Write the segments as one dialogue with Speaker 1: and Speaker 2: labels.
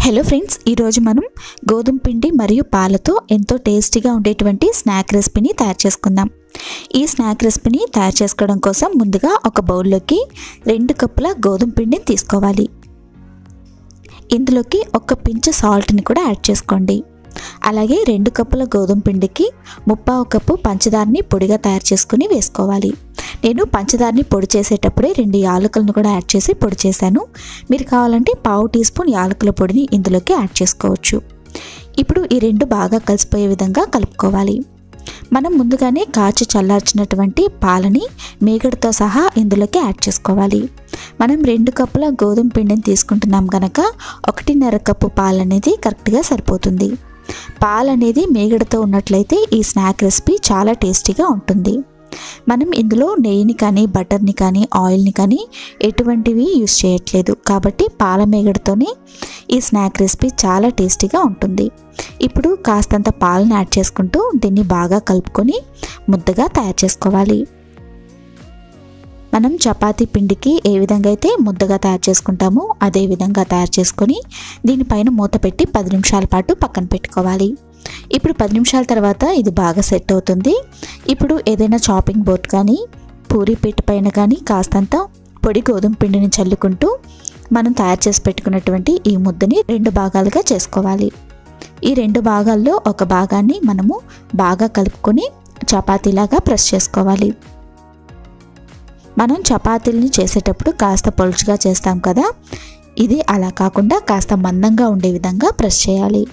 Speaker 1: hello friends ఈరోజు మనం గోధుమ పిండి మరియు పాలతో ఎంతో టేస్టీగా ఉండేటువంటి స్నాక్ రెసిపీని తయారు చేసుకుందాం ఈ స్నాక్ రెసిపీని తయారు చేసుకోవడం కోసం ముందుగా ఒక బౌల్లోకి రెండు కప్పుల గోధుమ పిండిని తీసుకోవాలి ఇందులోకి ఒక పించ్ సాల్ట్ని కూడా యాడ్ చేసుకోండి అలాగే రెండు కప్పుల గోధుమ పిండికి ముప్పావు కప్పు పంచదారని పొడిగా తయారు చేసుకుని వేసుకోవాలి నేను పంచదారని పొడి చేసేటప్పుడే రెండు యాలకులను కూడా యాడ్ చేసి పొడి చేశాను మీరు కావాలంటే పావు టీ స్పూన్ యాలకుల పొడిని ఇందులోకి యాడ్ చేసుకోవచ్చు ఇప్పుడు ఈ రెండు బాగా కలిసిపోయే విధంగా కలుపుకోవాలి మనం ముందుగానే కాచి చల్లార్చినటువంటి పాలని మేగడతో సహా ఇందులోకి యాడ్ చేసుకోవాలి మనం రెండు కప్పుల గోధుమ పిండిని తీసుకుంటున్నాం కనుక ఒకటిన్నర కప్పు పాలు అనేది కరెక్ట్గా సరిపోతుంది పాలు అనేది మేగడతో ఉన్నట్లయితే ఈ స్నాక్ రెసిపీ చాలా టేస్టీగా ఉంటుంది మనం ఇందులో నెయ్యిని కానీ బటర్ని కానీ ఆయిల్ని కానీ ఎటువంటివి యూస్ చేయట్లేదు కాబట్టి పాల మేగడతోనే ఈ స్నాక్ రెసిపీ చాలా టేస్టీగా ఉంటుంది ఇప్పుడు కాస్తంత పాలను యాడ్ చేసుకుంటూ దీన్ని బాగా కలుపుకొని ముద్దగా తయారు చేసుకోవాలి మనం చపాతీ పిండికి ఏ విధంగా అయితే ముద్దగా తయారు చేసుకుంటామో అదే విధంగా తయారు చేసుకొని దీనిపైన మూత పెట్టి పది నిమిషాల పాటు పక్కన పెట్టుకోవాలి ఇప్పుడు పది నిమిషాల తర్వాత ఇది బాగా సెట్ అవుతుంది ఇప్పుడు ఏదైనా చాపింగ్ బోర్డ్ కానీ పూరి పీట పైన కానీ కాస్తంత పొడి గోధుమ పిండిని చల్లుకుంటూ మనం తయారు చేసి పెట్టుకున్నటువంటి ఈ ముద్దని రెండు భాగాలుగా చేసుకోవాలి ఈ రెండు భాగాల్లో ఒక భాగాన్ని మనము బాగా కలుపుకొని చపాతీలాగా ప్రెస్ చేసుకోవాలి మనం చపాతీలని చేసేటప్పుడు కాస్త పొలుచుగా చేస్తాం కదా ఇది అలా కాకుండా కాస్త మందంగా ఉండే విధంగా ప్రెస్ చేయాలి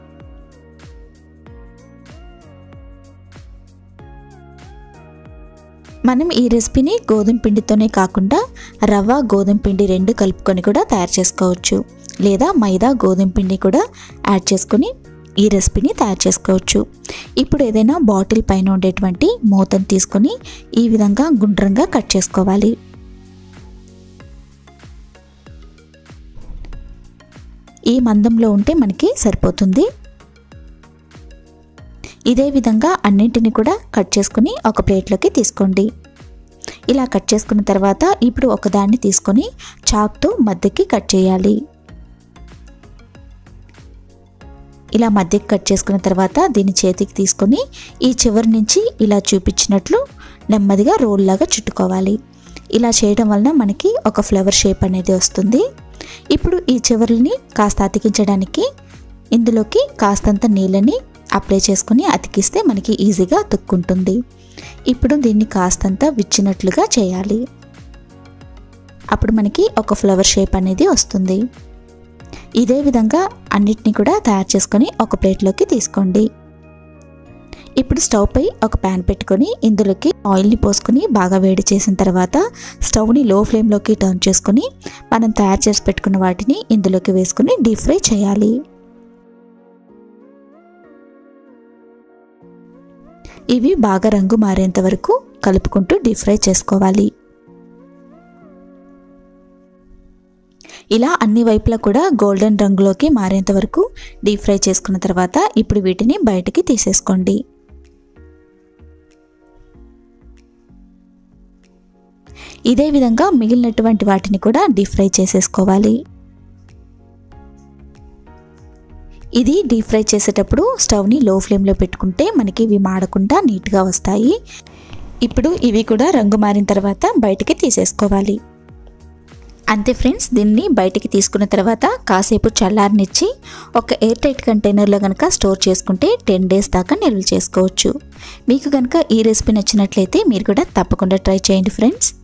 Speaker 1: మనం ఈ రెసిపీని గోధుమ పిండితోనే కాకుండా రవ్వ గోధుమ పిండి రెండు కలుపుకొని కూడా తయారు చేసుకోవచ్చు లేదా మైదా గోధుమ పిండి కూడా యాడ్ చేసుకొని ఈ రెసిపీని తయారు చేసుకోవచ్చు ఇప్పుడు ఏదైనా బాటిల్ పైన ఉండేటువంటి మూతను తీసుకొని ఈ విధంగా గుండ్రంగా కట్ చేసుకోవాలి ఈ మందంలో ఉంటే మనకి సరిపోతుంది ఇదే విధంగా అన్నింటిని కూడా కట్ చేసుకుని ఒక ప్లేట్లోకి తీసుకోండి ఇలా కట్ చేసుకున్న తర్వాత ఇప్పుడు ఒకదాన్ని తీసుకొని చాక్తో మధ్యకి కట్ చేయాలి ఇలా మధ్యకి కట్ చేసుకున్న తర్వాత దీన్ని చేతికి తీసుకొని ఈ చివరి నుంచి ఇలా చూపించినట్లు నెమ్మదిగా రోల్ లాగా చుట్టుకోవాలి ఇలా చేయడం వలన మనకి ఒక ఫ్లవర్ షేప్ అనేది వస్తుంది ఇప్పుడు ఈ చివరిని కాస్త అతికించడానికి ఇందులోకి కాస్తంత నీళ్ళని అప్లై చేసుకుని అతికిస్తే మనకి ఈజీగా అతుక్కుంటుంది ఇప్పుడు దీన్ని కాస్తంత విచ్చినట్లుగా చేయాలి అప్పుడు మనకి ఒక ఫ్లవర్ షేప్ అనేది వస్తుంది ఇదే విధంగా అన్నిటిని కూడా తయారు చేసుకొని ఒక ప్లేట్లోకి తీసుకోండి ఇప్పుడు స్టవ్ పై ఒక ప్యాన్ పెట్టుకొని ఇందులోకి ఆయిల్ని పోసుకొని బాగా వేడి చేసిన తర్వాత స్టవ్ని లో ఫ్లేమ్లోకి టర్న్ చేసుకొని మనం తయారు చేసి పెట్టుకున్న వాటిని ఇందులోకి వేసుకొని డీప్ ఫ్రై చేయాలి ఇవి బాగా రంగు మారేంత వరకు కలుపుకుంటూ డీప్ ఫ్రై చేసుకోవాలి ఇలా అన్ని వైపులా కూడా గోల్డెన్ రంగులోకి మారేంత వరకు డీప్ ఫ్రై చేసుకున్న తర్వాత ఇప్పుడు వీటిని బయటికి తీసేసుకోండి ఇదే విధంగా మిగిలినటువంటి వాటిని కూడా డీప్ ఫ్రై చేసేసుకోవాలి ఇది డీప్ ఫ్రై చేసేటప్పుడు స్టవ్ని లో ఫ్లేమ్లో పెట్టుకుంటే మనకి ఇవి మాడకుండా నీట్గా వస్తాయి ఇప్పుడు ఇవి కూడా రంగు మారిన తర్వాత బయటికి తీసేసుకోవాలి అంతే ఫ్రెండ్స్ దీన్ని బయటికి తీసుకున్న తర్వాత కాసేపు చల్లారనిచ్చి ఒక ఎయిర్ టైట్ కంటైనర్లో కనుక స్టోర్ చేసుకుంటే టెన్ డేస్ దాకా నిల్వ చేసుకోవచ్చు మీకు కనుక ఈ రెసిపీ నచ్చినట్లయితే మీరు కూడా తప్పకుండా ట్రై చేయండి ఫ్రెండ్స్